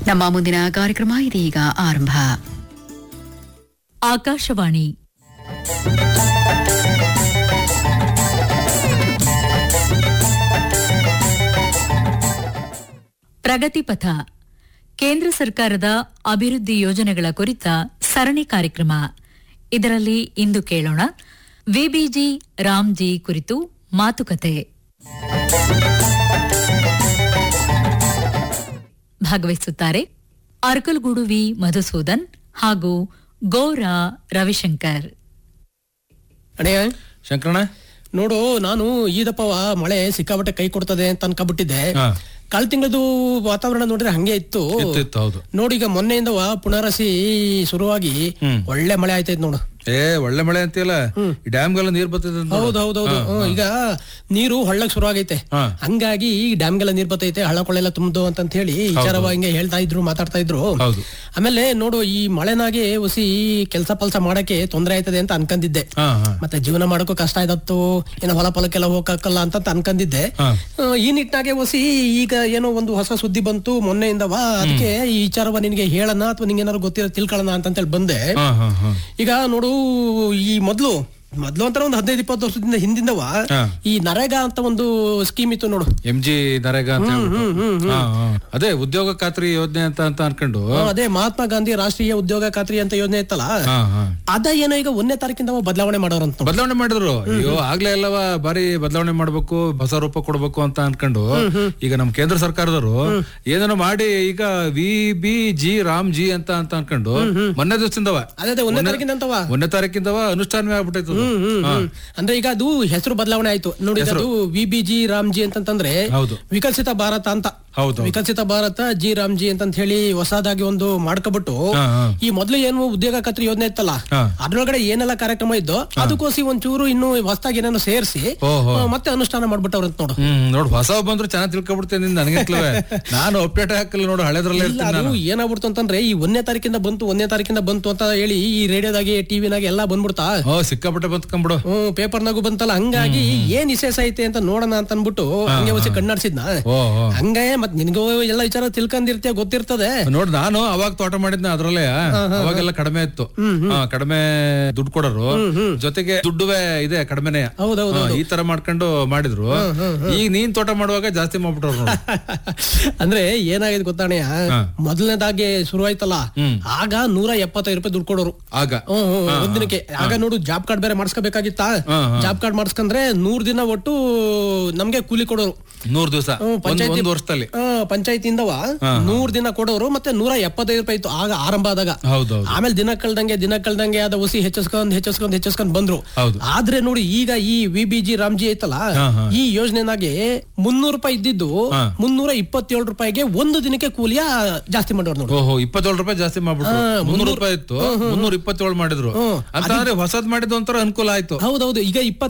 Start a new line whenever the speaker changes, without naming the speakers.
ನಮ್ಮ ಮುಂದಿನ ಕಾರ್ಯಕ್ರಮ ಇದೀಗ ಆರಂಭ
ಆಕಾಶವಾಣಿ ಪ್ರಗತಿಪಥ ಕೇಂದ್ರ ಸರ್ಕಾರದ ಅಭಿವೃದ್ಧಿ ಯೋಜನೆಗಳ ಕುರಿತ ಸರಣಿ ಕಾರ್ಯಕ್ರಮ ಇದರಲ್ಲಿ ಇಂದು ಕೇಳೋಣ ವಿಬಿಜಿ ರಾಮ್ಜಿ ಕುರಿತು ಮಾತುಕತೆ ಭಾಗವಹಿಸುತ್ತಾರೆ ಅರ್ಕಲ್ಗೂಡು ವಿ ಮಧುಸೂದನ್ ಹಾಗೂ ಗೋರಾ ರವಿಶಂಕರ್
ಅಣ್ಣಯ್ಯ
ಶಂಕರಣ್ಣ
ನೋಡು ನಾನು ಈದಪ್ಪವ ಮಳೆ ಸಿಕ್ಕಾಪಟ್ಟೆ ಕೈ ಕೊಡ್ತದೆ ಅಂತ ಅನ್ಕೊಂಡ್ಬಿಟ್ಟಿದ್ದೆ
ಹಾ.
ಕಳ್ ತಿಂಗಳದು ವಾತಾವರಣ ನೋಡಿದ್ರೆ ಹಂಗೆ ಇತ್ತು
ಇತ್ತು ಇತ್ತು ಹೌದು
ನೋಡಿ ಈಗ ಮೊನ್ನೆಯಿಂದ ಪುನರಸಿ ಶುರುವಾಗಿ ಒಳ್ಳೆ ಮಳೆ ಆಯ್ತೈತ್ ನೋಡು
ಏ ಒಳ್ಳೆ ಮಳೆ ಅಂತೀಯಲ್ಲ ಈ ಡ್ಯಾಮ್ಗೆಲ್ಲ ನೀರ್ ಬರ್ತದೆ ಅಂತ ನೋಡು.
ಹೌದು ಹೌದು ಹೌದು ಹ್ಮ್, ಈಗ ನೀರು ಹಳ್ಳಕ್ ಶುರು ಆಗೈತೆ
ಹಾ.
ಹಂಗಾಗಿ ಈ ಡ್ಯಾಮ್ಗೆಲ್ಲ ನೀರ್ ಬರ್ತೈತೆ ಹಳ್ಳ ಕೊಳ್ಳೆಲ್ಲ ತುಂಬದು ಅಂತ ಹೇಳಿ ವಿಚಾರವ ಹಿಂಗೆ ಹೇಳ್ತಾ ಇದ್ರು ಮಾತಾಡ್ತಾ ಇದ್ರು
ಹೌದು
ಆಮೇಲೆ ನೋಡು ಈ ಮಳೆನಾಗೆ ಹುಸಿ ಕೆಲಸ ಪಲ್ಸ ಮಾಡಕ್ಕೆ ತೊಂದರೆ ಆಯ್ತದೆ ಅಂತ ಅನ್ಕೊಂಡಿದ್ದೆ
ಹಾ ಹಾ
ಮತ್ತೆ ಜೀವನ ಮಾಡೋಕ್ಕೂ ಕಷ್ಟ ಆಯ್ತತ್ತು ಏನೋ ಹೊಲ ಫಲಕ್ಕೆಲ್ಲ ಹೋಗಕ್ಕಲ್ಲ ಅಂತ ಅನ್ಕೊಂಡಿದ್ದೆ
ಹಾ.
ಆ, ಈ ನಿಟ್ಟಿನಾಗೆ ಹೊಸಿ ಈಗ ಏನೋ ಒಂದು ಹೊಸ ಸುದ್ದಿ ಬಂತು ಮೊನ್ನೆಯಿಂದವಾ ಅದಕ್ಕೆ ಈ ವಿಚಾರವ ನಿನಗೆ ಹೇಳೋಣ ಅಥವಾ ನಿಂಗೆ ಏನಾದ್ರು ಗೊತ್ತಿರೋ ತಿಳ್ಕೊಳ್ಳೋಣ ಅಂತ ಹೇಳಿ ಬಂದೆ
ಹಾ ಹಾ ಹಾ
ಈಗ ನೋಡು ಈ ಮೊದ್ಲು ಮೊದ್ಲು ಅಂತಾರೆ ಒಂದು ಹದಿನೈದು ಇಪ್ಪತ್ತು ವರ್ಷದಿಂದ ಹಿಂದಿಂದವ
ಹಾ.
ಈ ನರೇಗಾ ಅಂತ ಒಂದು ಸ್ಕೀಮ್ ಇತ್ತು ನೋಡು
ಎಂ ಜಿ ನರೇಗಾ ಅಂತ ಹೇಳ್ಬಿಟ್ಟು. ಹಾ, ಹಾ. ಅದೇ ಉದ್ಯೋಗ ಖಾತ್ರಿ ಯೋಜನೆ ಅಂತ ಅಂತ ಅನ್ಕೊಂಡು
ಆ, ಅದೇ ಮಹಾತ್ಮ ಗಾಂಧಿ ರಾಷ್ಟ್ರೀಯ ಉದ್ಯೋಗ ಖಾತ್ರಿ ಅಂತ ಯೋಜನೆ ಇತ್ತಲ್ಲ
ಹಾ ಹಾ
ಅದ ಏನೋ ಈಗ ಒಂದನೇ ತಾರೀಕಿಂದ ಬದಲಾವಣೆ ಮಾಡೋರಂತ ನೋಡು.
ಬದಲಾವಣೆ ಮಾಡಿದ್ರು ಅಯ್ಯೋ ಆಗ್ಲೇ ಎಲ್ಲವ ಬಾರಿ ಬದಲಾವಣೆ ಮಾಡ್ಬೇಕು ಹೊಸ ರೂಪ ಕೊಡ್ಬೇಕು ಅಂತ ಅನ್ಕೊಂಡು ಈಗ ನಮ್ ಕೇಂದ್ರ ಸರ್ಕಾರದವರು ಏನೇನೋ ಮಾಡಿ ಈಗ V B G Ram G ಅಂತ ಅಂತ ಅನ್ಕೊಂಡು ಮೊನ್ನೆ ದಿವಸದಿಂದವ
ಅದೇ ಅದೇ ಒಂದನೇ ತಾರೀಕಿಂದ ಅಂತವ
ಒಂದನೇ ತಾರೀಕಿಂದವ ಅನುಷ್ಠಾನವೇ ಆಗ್ಬಿಟ್ಟೈತು ಅದು.
ಹ್ಮ್, ಹ್ಮ್,
ಹಾ.
ಹ್ಮ್. ಅಂದ್ರೆ ಈಗ ಅದು ಹೆಸರು ಬದಲಾವಣೆ ಆಯ್ತು ನೋಡಿ ಈಗ ಅದು ವಿ ಬಿ ಜಿ ರಾಮ್ಜಿ ಅಂತಂತಂದ್ರೆ
ಹೌದು.
ವಿಕಸಿತ ಭಾರತ ಅಂತ
ಹೌದು
ವಿಕಸಿತ ಭಾರತ ಜಿ ರಾಮ್ಜಿ ಅಂತ ಹೇಳಿ ಹೊಸದಾಗಿ ಒಂದು ಮಾಡ್ಕೊಬಿಟ್ಟು
ಹಾ, ಹಾ.
ಈ ಮೊದ್ಲು ಏನು ಉದ್ಯೋಗ ಖಾತ್ರಿ ಯೋಜನೆ ಇತ್ತಲ್ಲ
ಹಾ.
ಅದ್ರೊಳಗಡೆ ಏನೆಲ್ಲ ಕಾರ್ಯಕ್ರಮ ಇದ್ದೋ ಅದಕ್ಕೋಸಿ ಒಂಚೂರು ಇನ್ನು ಹೊಸದಾಗಿ ಏನೇನೋ ಸೇರಿಸಿ
ಓಹೋ.
ಮತ್ತೆ ಅನುಷ್ಠಾನ ಮಾಡ್ಬಿಟ್ಟವ್ರಂತ ನೋಡು
ಹ್ಮ್ ನೋಡು ಹೊಸ ಬಂದ್ರು ಚೆನ್ನಾಗಿ ತಿಳ್ಕೊಬಿಡ್ತೇನೆ ನನಗಿಂತಲೇ ನಾನು ಅಪ್ಡೇಟ್ ಹಾಕಲ್ಲ ನೋಡು ಹಳೆದ್ರಲ್ಲೇ
ಇಲ್ಲ
ಇರ್ತೀನಿ
ಅದು
ನಾನು
ಏನಾಗ್ಬಿಡ್ತು ಅಂತಂದ್ರೆ ಈ ಒಂದನೇ ತಾರೀಕಿಂದ ಬಂತು ಒಂದನೇ ತಾರೀಕಿಂದ ಬಂತು ಅಂತ ಹೇಳಿ ಈ ರೇಡಿಯೋದಾಗೆ ಟಿವಿನಾಗೆ ಎಲ್ಲ ಬಂದ್ಬಿಡ್ತಾ
ಓ ಸಿಕ್ಕಾಪಟ್ಟೆ ಬಂತ್ಕೊಂಬಿಡು
ಹ್ಮ್ ಪೇಪರ್ನಾಗೂ ಬಂತಲ್ಲ ಹಂಗಾಗಿ ಏನ್ ವಿಶೇಷ ಐತೆ ಅಂತ ನೋಡೋಣ ಅಂತ ಅನ್ಬಿಟ್ಟು ಹಂಗೆ ಹೊಸ ಕಣ್ಣಾಡ್ಸಿದ್ನ
ಓ ಓ.
ಹಂಗೆ ಮತ್ ನಿನ್ಗೂ ಎಲ್ಲ ವಿಚಾರ ತಿಳ್ಕೊಂಡಿರ್ತೀಯ ಗೊತ್ತಿರ್ತದೆ
ನೋಡ್ ನಾನು ಅವಾಗ ತೋಟ ಮಾಡಿದ್ನ ಅದ್ರಲ್ಲೇ ಅವಾಗೆಲ್ಲ ಕಡಿಮೆ ಇತ್ತು ಹಾ, ಕಡಿಮೆ ದುಡ್ಡು ಕೊಡೋರು ಜೊತೆಗೆ ದುಡ್ಡುವೆ ಇದೆ ಕಡಿಮೆನೆ
ಹೌದೌದು
ಈ ತರ ಮಾಡ್ಕೊಂಡು ಮಾಡಿದ್ರು ಈಗ ನೀನ್ ತೋಟ ಮಾಡುವಾಗ ಜಾಸ್ತಿ ಮಾಡ್ಬಿಟ್ಟವ್ರು ನೋಡು.
ಅಂದ್ರೆ ಏನಾಗಿದೆ ಗೊತ್ತಾಣೆಯ ಮೊದಲನೇದಾಗಿ ಶುರು ಆಯ್ತಲ್ಲ ಆಗ ನೂರ ಎಪ್ಪತ್ತೈದು ರೂಪಾಯಿ ದುಡ್ಡು ಕೊಡೋರು
ಆಗ
ಹ್ಮ್, ಹ್ಮ್, ಒಂದಿನಕ್ಕೆ ಆಗ ನೋಡು ಜಾಬ್ ಕಾರ್ಡ್ ಬೇರೆ ಮಾಡಿಸ್ಕೋಬೇಕಾಗಿತ್ತ ಜಾಬ್ ಕಾರ್ಡ್ ಮಾಡಿಸ್ಕೊಂಡ್ರೆ ನೂರ್ ದಿನ ಒಟ್ಟು ನಮ್ಗೆ ಕೂಲಿ ಕೊಡೋರು
ನೂರ್ ದಿವಸ
ಹ್ಮ್, ಪಂಚಾಯ್ತಿ-
ಒಂದ್ ವರ್ಷದಲ್ಲಿ
ಆ, ಪಂಚಾಯ್ತಿಯಿಂದವ ನೂರ್ ದಿನ ಕೊಡೋರು ಮತ್ತೆ ನೂರ ಎಪ್ಪತ್ತೈದು ರೂಪಾಯಿ ಇತ್ತು ಆಗ ಆರಂಭ ಆದಾಗ
ಹೌದೌದು
ಆಮೇಲೆ ದಿನ ಕಳ್ದಂಗೆ ದಿನ ಕಳ್ದಂಗೆ ಅದ ಹುಸಿ ಹೆಚ್ಚಿಸ್ಕೊಂಡ್ ಹೆಚ್ಚಿಸ್ಕೊಂಡ್ ಹೆಚ್ಚಿಸ್ಕೊಂಡ್ ಬಂದ್ರು
ಹೌದು.
ಆದ್ರೆ ನೋಡಿ ಈಗ ಈ ವಿ ಬಿ ಜಿ ರಾಮ್ಜಿ ಐತಲ್ಲ ಈ ಯೋಜನೆನಾಗೆ ಮುನ್ನೂರು ರೂಪಾಯಿ ಇದ್ದಿದ್ದು ಮುನ್ನೂರ ಇಪ್ಪತ್ತೇಳು ರೂಪಾಯಿಗೆ ಒಂದು ದಿನಕ್ಕೆ ಕೂಲಿಯ ಜಾಸ್ತಿ ಮಾಡೋರು ನೋಡಿ
ಓಹೋ ಇಪ್ಪತ್ತೇಳು ರೂಪಾಯಿ ಜಾಸ್ತಿ ಮಾಡ್ಬಿಟ್ರು ಮುನ್ನೂರು ರೂಪಾಯಿ ಇತ್ತು ಮುನ್ನೂರ ಇಪ್ಪತ್ತೇಳು ಮಾಡಿದ್ರು ಅಂತಂದ್ರೆ ಹೊಸದ್ ಮಾಡಿದ್ದು ಒಂಥರ ಅನುಕೂಲ ಆಯ್ತು
ಹೌದೌದು ಈಗ ಇಪ್ಪತ್